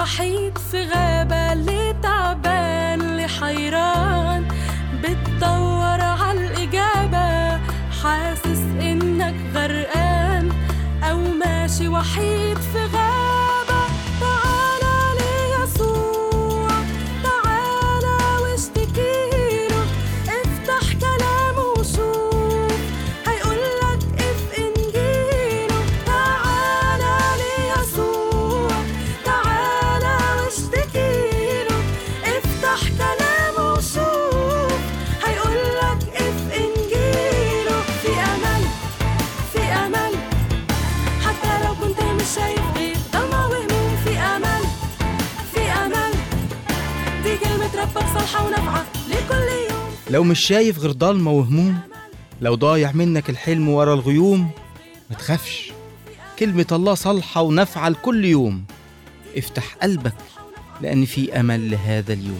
وحيد في غابة اللي تعبان اللي حيران بتدور عالإجابة حاسس إنك غرقان أو ماشي وحيد في غابة تعالى ليسوع تعالى واشتكيله افتح كلامه وشوف هيقولك اف انجيله تعالى ليسوع تعالى واشتكيله افتح كلامه وشوف هيقولك اف انجيله في امل في امل حتى لو كنت مش شايف غير ضلمة وهموم في امل في امل دي كلمة ربك صالحة ونافعة لكل يوم لو مش شايف غير ضلمة وهموم لو ضايع منك الحلم ورا الغيوم ما تخافش كلمة الله صالحة ونافعة لكل يوم افتح قلبك لأن في أمل لهذا اليوم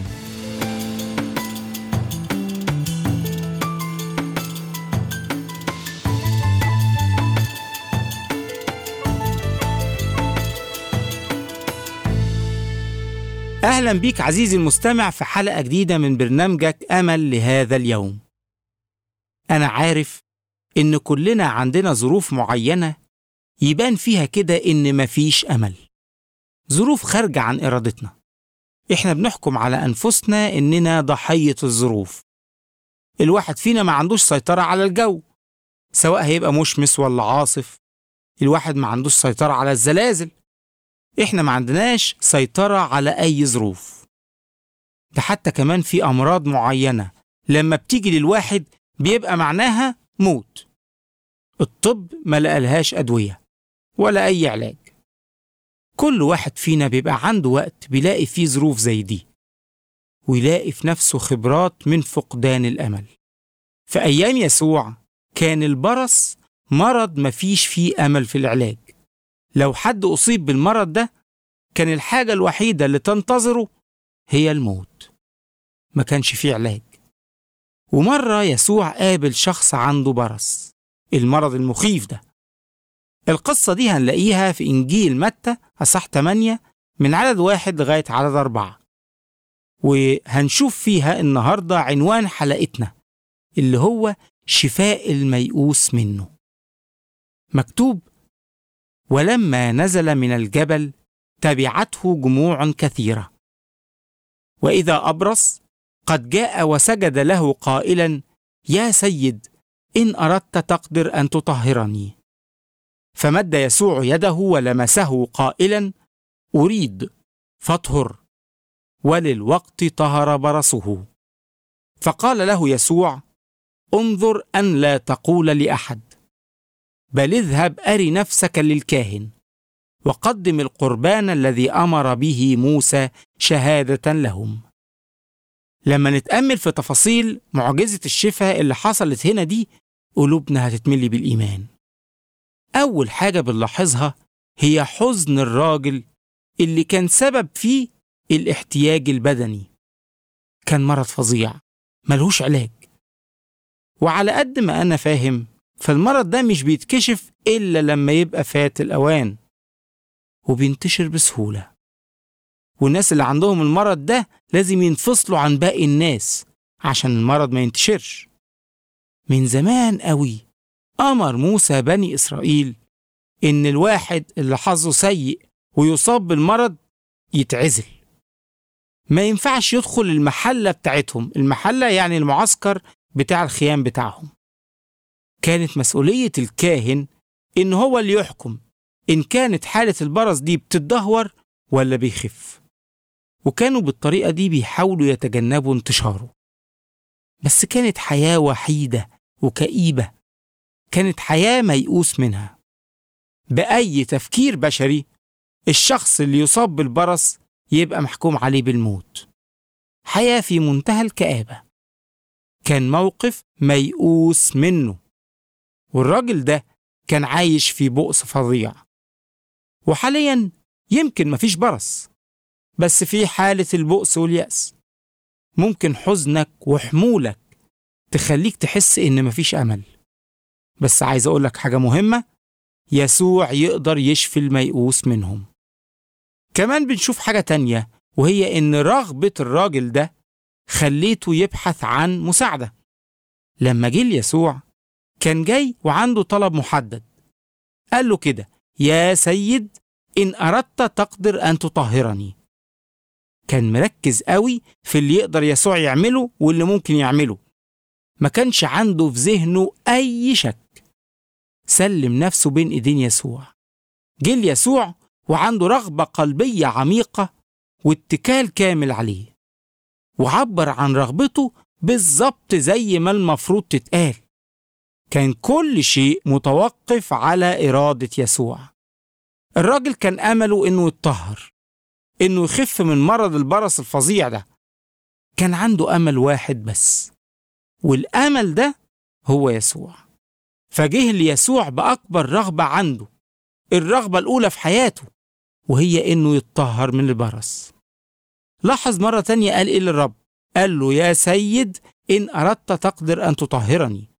أهلا بيك عزيزي المستمع في حلقة جديدة من برنامجك أمل لهذا اليوم أنا عارف إن كلنا عندنا ظروف معينة يبان فيها كده إن مفيش أمل ظروف خارجة عن إرادتنا إحنا بنحكم على أنفسنا إننا ضحية الظروف الواحد فينا ما عندوش سيطرة على الجو سواء هيبقى مشمس ولا عاصف الواحد ما عندوش سيطرة على الزلازل احنا ما عندناش سيطرة على أي ظروف ده حتى كمان في أمراض معينة لما بتيجي للواحد بيبقى معناها موت الطب ما لقالهاش أدوية ولا أي علاج كل واحد فينا بيبقى عنده وقت بيلاقي فيه ظروف زي دي ويلاقي في نفسه خبرات من فقدان الأمل في أيام يسوع كان البرص مرض مفيش فيه أمل في العلاج لو حد أصيب بالمرض ده كان الحاجة الوحيدة اللي تنتظره هي الموت ما كانش فيه علاج ومرة يسوع قابل شخص عنده برص المرض المخيف ده القصة دي هنلاقيها في إنجيل متى أصح 8 من عدد واحد لغاية عدد أربعة وهنشوف فيها النهاردة عنوان حلقتنا اللي هو شفاء الميؤوس منه مكتوب ولما نزل من الجبل تبعته جموع كثيره واذا ابرص قد جاء وسجد له قائلا يا سيد ان اردت تقدر ان تطهرني فمد يسوع يده ولمسه قائلا اريد فاطهر وللوقت طهر برصه فقال له يسوع انظر ان لا تقول لاحد بل اذهب اري نفسك للكاهن وقدم القربان الذي امر به موسى شهاده لهم لما نتامل في تفاصيل معجزه الشفاء اللي حصلت هنا دي قلوبنا هتتملي بالايمان اول حاجه بنلاحظها هي حزن الراجل اللي كان سبب فيه الاحتياج البدني كان مرض فظيع ملهوش علاج وعلى قد ما انا فاهم فالمرض ده مش بيتكشف إلا لما يبقى فات الأوان وبينتشر بسهولة والناس اللي عندهم المرض ده لازم ينفصلوا عن باقي الناس عشان المرض ما ينتشرش من زمان قوي أمر موسى بني إسرائيل إن الواحد اللي حظه سيء ويصاب بالمرض يتعزل ما ينفعش يدخل المحلة بتاعتهم المحلة يعني المعسكر بتاع الخيام بتاعهم كانت مسؤولية الكاهن إن هو اللي يحكم إن كانت حالة البرص دي بتتدهور ولا بيخف وكانوا بالطريقة دي بيحاولوا يتجنبوا انتشاره بس كانت حياة وحيدة وكئيبة كانت حياة ميؤوس منها بأي تفكير بشري الشخص اللي يصاب بالبرص يبقى محكوم عليه بالموت حياة في منتهى الكآبة كان موقف ميؤوس منه والراجل ده كان عايش في بؤس فظيع وحاليا يمكن مفيش برص بس في حالة البؤس واليأس ممكن حزنك وحمولك تخليك تحس إن مفيش أمل بس عايز أقولك حاجة مهمة يسوع يقدر يشفي الميؤوس منهم كمان بنشوف حاجة تانية وهي إن رغبة الراجل ده خليته يبحث عن مساعدة لما جه ليسوع كان جاي وعنده طلب محدد قال له كده يا سيد إن أردت تقدر أن تطهرني كان مركز قوي في اللي يقدر يسوع يعمله واللي ممكن يعمله ما كانش عنده في ذهنه أي شك سلم نفسه بين إيدين يسوع جه ليسوع وعنده رغبة قلبية عميقة واتكال كامل عليه وعبر عن رغبته بالظبط زي ما المفروض تتقال كان كل شيء متوقف على إرادة يسوع الراجل كان أمله إنه يتطهر إنه يخف من مرض البرص الفظيع ده كان عنده أمل واحد بس والأمل ده هو يسوع فجه ليسوع بأكبر رغبة عنده الرغبة الأولى في حياته وهي إنه يتطهر من البرص لاحظ مرة تانية قال إيه للرب قال له يا سيد إن أردت تقدر أن تطهرني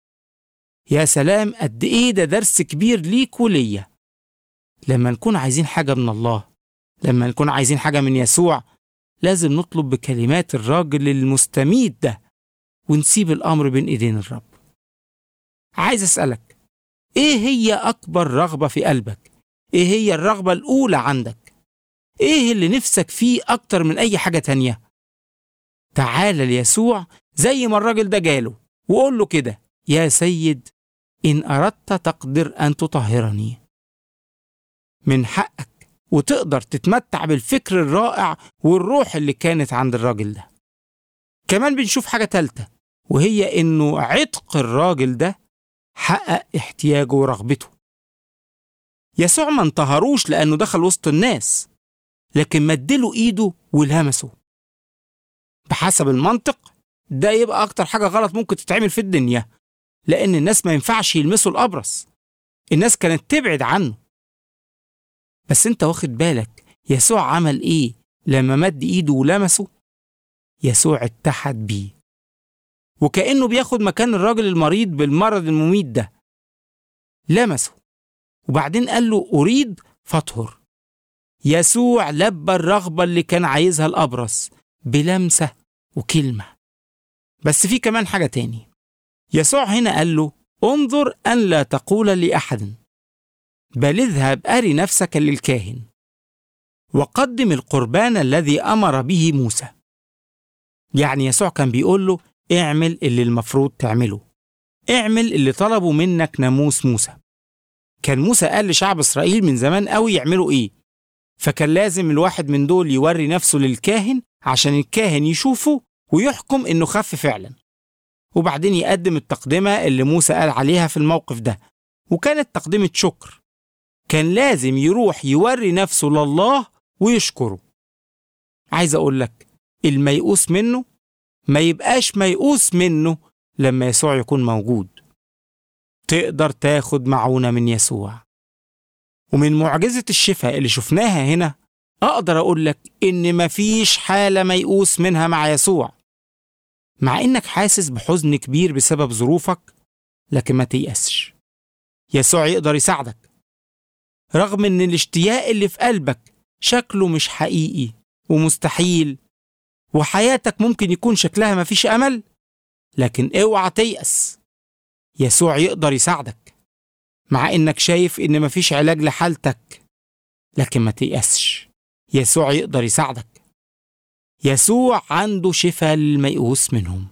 يا سلام قد إيه ده درس كبير ليك وليا لما نكون عايزين حاجة من الله لما نكون عايزين حاجة من يسوع لازم نطلب بكلمات الراجل المستميت ده ونسيب الأمر بين إيدين الرب عايز أسألك إيه هي أكبر رغبة في قلبك؟ إيه هي الرغبة الأولى عندك؟ إيه اللي نفسك فيه أكتر من أي حاجة تانية؟ تعال ليسوع زي ما الراجل ده جاله وقول له كده يا سيد إن أردت تقدر أن تطهرني من حقك وتقدر تتمتع بالفكر الرائع والروح اللي كانت عند الراجل ده كمان بنشوف حاجة تالتة وهي إنه عتق الراجل ده حقق احتياجه ورغبته يسوع ما انتهروش لأنه دخل وسط الناس لكن مدله إيده ولمسه بحسب المنطق ده يبقى أكتر حاجة غلط ممكن تتعمل في الدنيا لأن الناس ما ينفعش يلمسوا الأبرص الناس كانت تبعد عنه بس انت واخد بالك يسوع عمل ايه لما مد ايده ولمسه يسوع اتحد بيه وكأنه بياخد مكان الراجل المريض بالمرض المميت ده لمسه وبعدين قال له أريد فاطهر يسوع لبى الرغبة اللي كان عايزها الأبرص بلمسة وكلمة بس في كمان حاجة تاني يسوع هنا قال له انظر أن لا تقول لأحد بل اذهب أري نفسك للكاهن وقدم القربان الذي أمر به موسى يعني يسوع كان بيقول له اعمل اللي المفروض تعمله اعمل اللي طلبوا منك ناموس موسى كان موسى قال لشعب إسرائيل من زمان قوي يعملوا إيه فكان لازم الواحد من دول يوري نفسه للكاهن عشان الكاهن يشوفه ويحكم إنه خف فعلا وبعدين يقدم التقدمة اللي موسى قال عليها في الموقف ده وكانت تقدمة شكر كان لازم يروح يوري نفسه لله ويشكره عايز أقول لك الميؤوس منه ما يبقاش ميؤوس منه لما يسوع يكون موجود تقدر تاخد معونة من يسوع ومن معجزة الشفاء اللي شفناها هنا أقدر أقول لك إن مفيش حالة ميؤوس منها مع يسوع مع إنك حاسس بحزن كبير بسبب ظروفك لكن ما تيأسش يسوع يقدر يساعدك رغم إن الاشتياق اللي في قلبك شكله مش حقيقي ومستحيل وحياتك ممكن يكون شكلها مفيش أمل لكن اوعى تيأس يسوع يقدر يساعدك مع إنك شايف إن مفيش علاج لحالتك لكن ما تيأسش يسوع يقدر يساعدك يسوع عنده شفاء للميؤوس منهم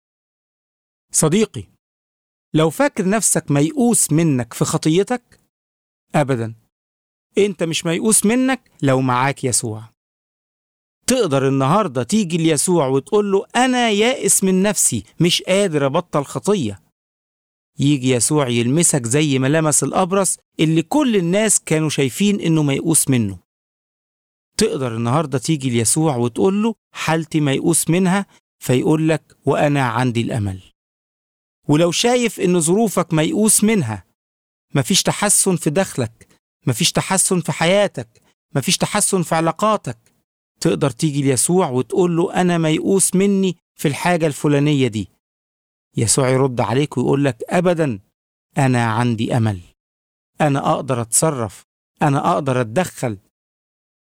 صديقي لو فاكر نفسك ميؤوس منك في خطيتك أبدا أنت مش ميؤوس منك لو معاك يسوع تقدر النهاردة تيجي ليسوع وتقول له أنا يائس من نفسي مش قادر أبطل خطية يجي يسوع يلمسك زي ما لمس الأبرص اللي كل الناس كانوا شايفين إنه ميؤوس منه تقدر النهاردة تيجي ليسوع وتقول له حالتي ميؤوس منها فيقول لك وأنا عندي الأمل ولو شايف إن ظروفك ميؤوس منها مفيش تحسن في دخلك مفيش تحسن في حياتك مفيش تحسن في علاقاتك تقدر تيجي ليسوع وتقول له أنا ميؤوس مني في الحاجة الفلانية دي يسوع يرد عليك ويقول لك أبدا أنا عندي أمل أنا أقدر أتصرف أنا أقدر أتدخل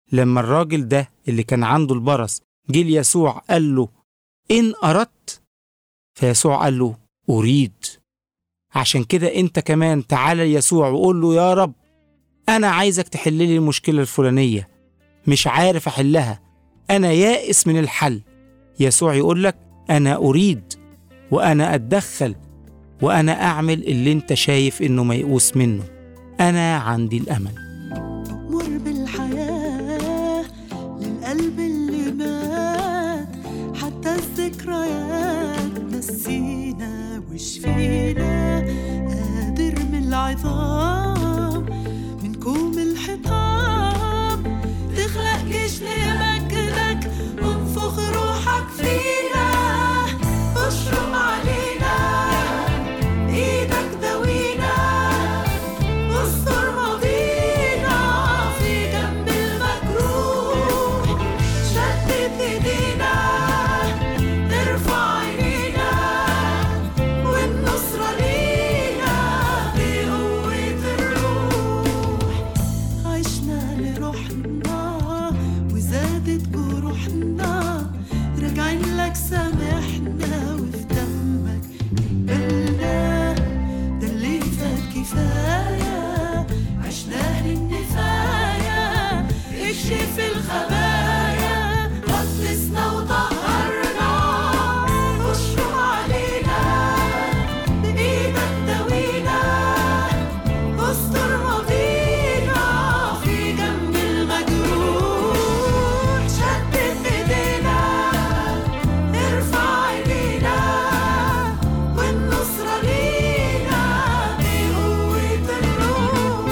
لما الراجل ده اللي كان عنده البرص جه ليسوع قال له إن أردت فيسوع قال له أريد عشان كده أنت كمان تعالى ليسوع وقول له يا رب أنا عايزك تحل لي المشكلة الفلانية مش عارف أحلها أنا يائس من الحل يسوع يقول لك أنا أريد وأنا أتدخل وأنا أعمل اللي أنت شايف إنه ميؤوس منه أنا عندي الأمل مر بالحياة للقلب اللي مات حتى الذكريات نسينا وشفينا قادر من العظام من كوم الحطام تخلق جيش لمجدك وانفخ روحك فينا اشرب علينا ايدك دوينا واستر ماضينا في جنب المجروح شدد ايدينا ارفع عينينا والنصرة لينا بقوة الروح عشنا لروحنا وزادت جروحنا راجعين لك سامحنا وفي دمك قبلنا ده اللي فات كفاية عشناه للنفاية اكشف الخبايا غطسنا وطهرنا اشرب علينا بإيدك دوينا استر ماضينا في جنب المجروح شدد ايدينا ارفع عينينا والنصرة لينا بقوة الروح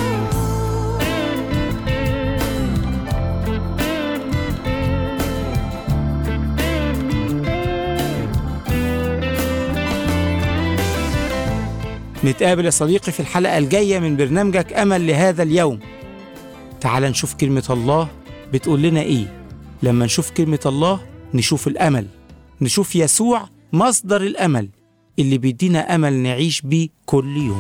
نتقابل يا صديقي في الحلقة الجاية من برنامجك أمل لهذا اليوم تعال نشوف كلمة الله بتقول لنا إيه لما نشوف كلمة الله نشوف الأمل نشوف يسوع مصدر الأمل اللي بيدينا أمل نعيش بيه كل يوم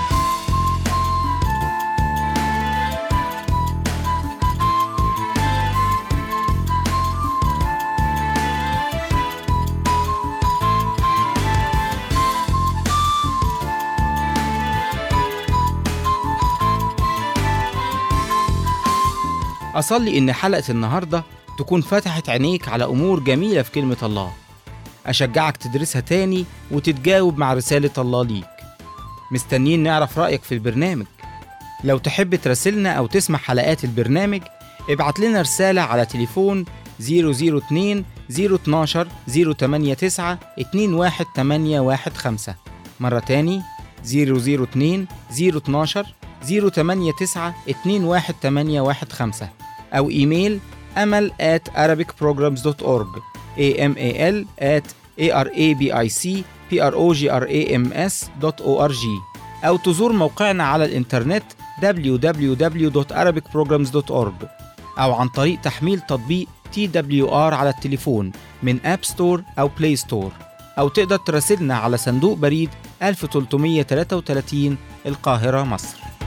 أصلي إن حلقة النهاردة تكون فتحت عينيك على أمور جميلة في كلمة الله أشجعك تدرسها تاني وتتجاوب مع رسالة الله ليك مستنيين نعرف رأيك في البرنامج لو تحب تراسلنا أو تسمع حلقات البرنامج ابعت لنا رسالة على تليفون 002 012 089 21815 مرة تاني 002 012 089 21815 أو إيميل أمل at arabicprograms.org amal at arabicprograms.org أو تزور موقعنا على الإنترنت www.arabicprograms.org أو عن طريق تحميل تطبيق TWR على التليفون من أب ستور أو بلاي ستور أو تقدر تراسلنا على صندوق بريد 1333 القاهرة مصر